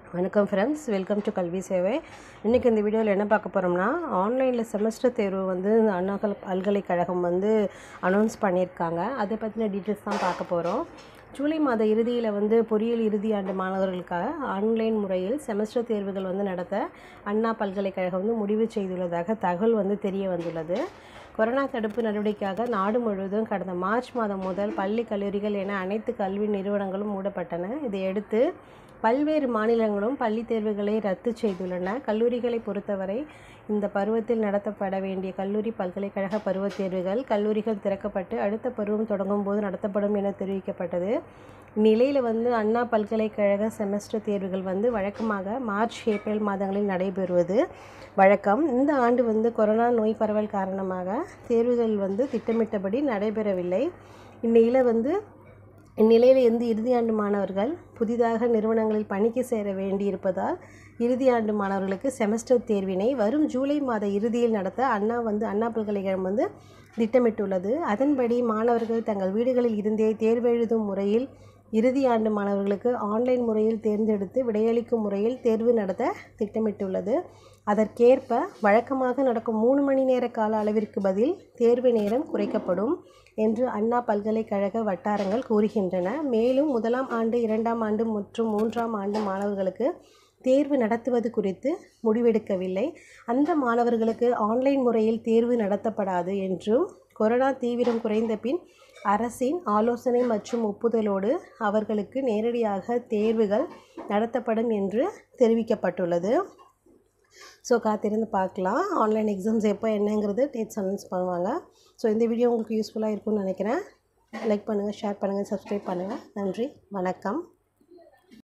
வணக்கம் friends welcome to கல்வி சேவை இன்றைக்கி இந்த வீடியோவில் என்ன பார்க்க போகிறோம்னா ஆன்லைனில் செமஸ்டர் தேர்வு வந்து அண்ணா கல் பல்கலைக்கழகம் வந்து அனௌன்ஸ் பண்ணியிருக்காங்க அதை பற்றின டீட்டெயில்ஸ் தான் பார்க்க போகிறோம் ஜூலை மாத இறுதியில் வந்து பொறியியல் இறுதி ஆண்டு மாணவர்களுக்காக ஆன்லைன் முறையில் செமஸ்டர் தேர்வுகள் வந்து நடத்த அண்ணா பல்கலைக்கழகம் வந்து முடிவு செய்துள்ளதாக தகவல் வந்து தெரிய வந்துள்ளது கொரோனா தடுப்பு நடவடிக்கையாக நாடு முழுவதும் கடந்த மார்ச் மாதம் முதல் பள்ளி கல்லூரிகள் என அனைத்து கல்வி நிறுவனங்களும் மூடப்பட்டன இதையடுத்து பல்வேறு மாநிலங்களும் பள்ளி தேர்வுகளை ரத்து செய்துள்ளன கல்லூரிகளை பொறுத்தவரை இந்த பருவத்தில் நடத்தப்பட வேண்டிய கல்லூரி பல்கலைக்கழக பருவத் தேர்வுகள் கல்லூரிகள் திறக்கப்பட்டு அடுத்த பருவம் தொடங்கும் போது நடத்தப்படும் என தெரிவிக்கப்பட்டது நிலையில் வந்து அண்ணா பல்கலைக்கழக செமஸ்டர் தேர்வுகள் வந்து வழக்கமாக மார்ச் ஏப்ரல் மாதங்களில் நடைபெறுவது வழக்கம் இந்த ஆண்டு வந்து கொரோனா நோய் பரவல் காரணமாக தேர்வுகள் வந்து திட்டமிட்டபடி நடைபெறவில்லை இந்நிலையில் வந்து இந்நிலையில் இருந்து இறுதியாண்டு மாணவர்கள் புதிதாக நிறுவனங்களில் பணிக்கு சேர வேண்டியிருப்பதால் இறுதியாண்டு மாணவர்களுக்கு செமஸ்டர் தேர்வினை வரும் ஜூலை மாத இறுதியில் நடத்த அண்ணா வந்து அண்ணா பல்கலைக்கழகம் வந்து திட்டமிட்டுள்ளது அதன்படி மாணவர்கள் தங்கள் வீடுகளில் இருந்தே தேர்வெழுதும் முறையில் இறுதி ஆண்டு மாணவர்களுக்கு ஆன்லைன் முறையில் தேர்ந்தெடுத்து விடையளிக்கும் முறையில் தேர்வு நடத்த திட்டமிட்டுள்ளது அதற்கேற்ப வழக்கமாக நடக்கும் மூணு மணி நேர கால அளவிற்கு பதில் தேர்வு நேரம் குறைக்கப்படும் என்று அண்ணா பல்கலைக்கழக வட்டாரங்கள் கூறுகின்றன மேலும் முதலாம் ஆண்டு இரண்டாம் ஆண்டு மற்றும் மூன்றாம் ஆண்டு மாணவர்களுக்கு தேர்வு நடத்துவது குறித்து முடிவெடுக்கவில்லை அந்த மாணவர்களுக்கு ஆன்லைன் முறையில் தேர்வு நடத்தப்படாது என்றும் கொரோனா தீவிரம் குறைந்த பின் அரசின் ஆலோசனை மற்றும் ஒப்புதலோடு அவர்களுக்கு நேரடியாக தேர்வுகள் நடத்தப்படும் என்று தெரிவிக்கப்பட்டுள்ளது ஸோ காத்திருந்து பார்க்கலாம் ஆன்லைன் எக்ஸாம்ஸ் எப்போ என்னங்கிறது டேட்ஸ் அனௌன்ஸ் பண்ணுவாங்க ஸோ இந்த வீடியோ உங்களுக்கு யூஸ்ஃபுல்லாக இருக்கும்னு நினைக்கிறேன் லைக் பண்ணுங்கள் ஷேர் பண்ணுங்கள் சப்ஸ்கிரைப் பண்ணுங்கள் நன்றி வணக்கம்